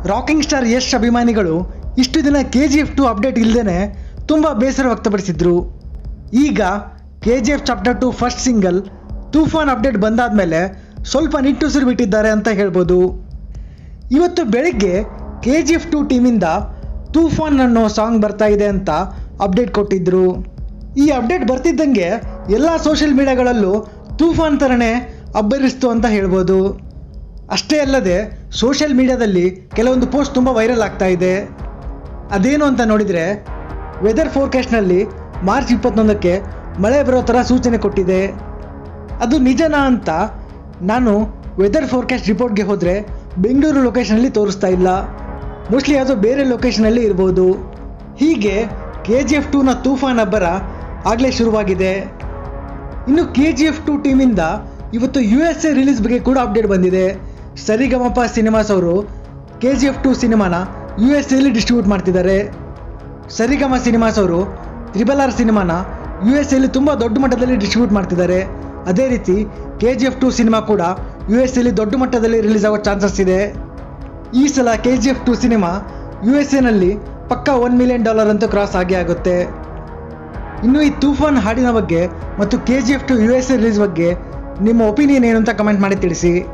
rocking star Yash ಅಭಿಮಾನಿಗಳು ಇಷ್ಟು ದಿನ K G F two update ಇಲ್ಲದೇ ತುಂಬ ಬೇಸರ ವ್ಯಕ್ತಪಡಿಸಿದ್ರು ಈಗ K G F chapter two first single Toofan update ಬಂದಾದಮೇಲೆ ಸ್ವಲ್ಪ ನಿಟ್ಟುಸಿರು ಬಿಟ್ಟಿದ್ದಾರೆ ಅಂತ ಹೇಳ್ಬೋದು ಇವತ್ತು ಬೆಳಿಗ್ಗೆ ಕೆ ಜಿ ಎಫ್ ಟು ಟೀಮಿಂದ ತೂಫಾನ್ ಅನ್ನೋ ಸಾಂಗ್ ಬರ್ತಾ ಇದೆ ಅಂತ ಅಪ್ಡೇಟ್ ಕೊಟ್ಟಿದ್ರು ಈ ಅಪ್ಡೇಟ್ ಬರ್ತಿದ್ದಂಗೆ ಎಲ್ಲ ಸೋಷಿಯಲ್ ಮೀಡಿಯಾಗಳಲ್ಲೂ ತೂಫಾನ್ ಥರನೇ ಅಬ್ಬರಿಸ್ತು ಅಂತ ಹೇಳ್ಬೋದು ಅಷ್ಟೇ ಅಲ್ಲದೆ ಸೋಷಿಯಲ್ ಮೀಡಿಯಾದಲ್ಲಿ ಕೆಲವೊಂದು ಪೋಸ್ಟ್ ತುಂಬ ವೈರಲ್ ಆಗ್ತಾ ಇದೆ ಅದೇನು ಅಂತ ನೋಡಿದರೆ ವೆದರ್ ಫೋರ್ಕಾಸ್ಟ್ನಲ್ಲಿ ಮಾರ್ಚ್ ಇಪ್ಪತ್ತೊಂದಕ್ಕೆ ಮಳೆ ಬರೋ ಥರ ಸೂಚನೆ ಕೊಟ್ಟಿದೆ ಅದು ನಿಜನಾ ಅಂತ ನಾನು ವೆದರ್ ಫೋರ್ಕಾಸ್ಟ್ ರಿಪೋರ್ಟ್ಗೆ ಹೋದರೆ ಬೆಂಗಳೂರು ಲೊಕೇಶನಲ್ಲಿ ತೋರಿಸ್ತಾ ಇಲ್ಲ ಮೋಸ್ಟ್ಲಿ ಅದು ಬೇರೆ ಲೊಕೇಶನಲ್ಲಿ ಇರ್ಬೋದು ಹೀಗೆ ಕೆ ಜಿ ಎಫ್ ಟೂನ ತೂಫಾನ್ ಅಬ್ಬರ ಆಗಲೇ ಶುರುವಾಗಿದೆ ಇನ್ನು ಕೆ ಜಿ ಎಫ್ ಟು ಟೀಮಿಂದ ಇವತ್ತು ಯು ಎಸ್ ಎ ರಿಲೀಸ್ ಬಗ್ಗೆ ಕೂಡ ಅಪ್ಡೇಟ್ ಬಂದಿದೆ ಸರಿಗಮಪ ಸಿನಿಮಾಸ್ ಅವರು ಕೆ ಜಿ ಎಫ್ ಟು ಸಿನಿಮಾನ ಯು ಎಸ್ ಎಲ್ಲಿ ಡಿಸ್ಟ್ರಿಬ್ಯೂಟ್ ಮಾಡ್ತಿದ್ದಾರೆ ಸರಿಗಮ ಸಿನಿಮಾಸ್ ಅವರು ತ್ರಿಬಲ್ ಆರ್ ಸಿನಿಮಾನ ಯು ಎಸ್ ಎಲ್ಲಿ ತುಂಬ ದೊಡ್ಡ ಮಟ್ಟದಲ್ಲಿ ಡಿಸ್ಟ್ರಿಬ್ಯೂಟ್ ಮಾಡ್ತಿದ್ದಾರೆ ಅದೇ ರೀತಿ K G F two cinema ಕೂಡ ಯು ಎಸ್ ಎಲ್ಲಿ ದೊಡ್ಡ ಮಟ್ಟದಲ್ಲಿ ರಿಲೀಸ್ ಆಗೋ ಚಾನ್ಸಸ್ ಇದೆ ಈ ಸಲ K G F two cinema U S ಎನಲ್ಲಿ ಪಕ್ಕ ಒನ್ ಮಿಲಿಯನ್ ಡಾಲರ್ ಅಂತೂ ಕ್ರಾಸ್ ಆಗೇ ಆಗುತ್ತೆ ಇನ್ನು ಈ ತೂಫಾನ್ ಹಾಡಿನ ಬಗ್ಗೆ ಮತ್ತು K G F two U S A release ಬಗ್ಗೆ ನಿಮ್ಮ ಒಪಿನಿಯನ್ ಏನು ಅಂತ ಕಮೆಂಟ್ ಮಾಡಿ ತಿಳಿಸಿ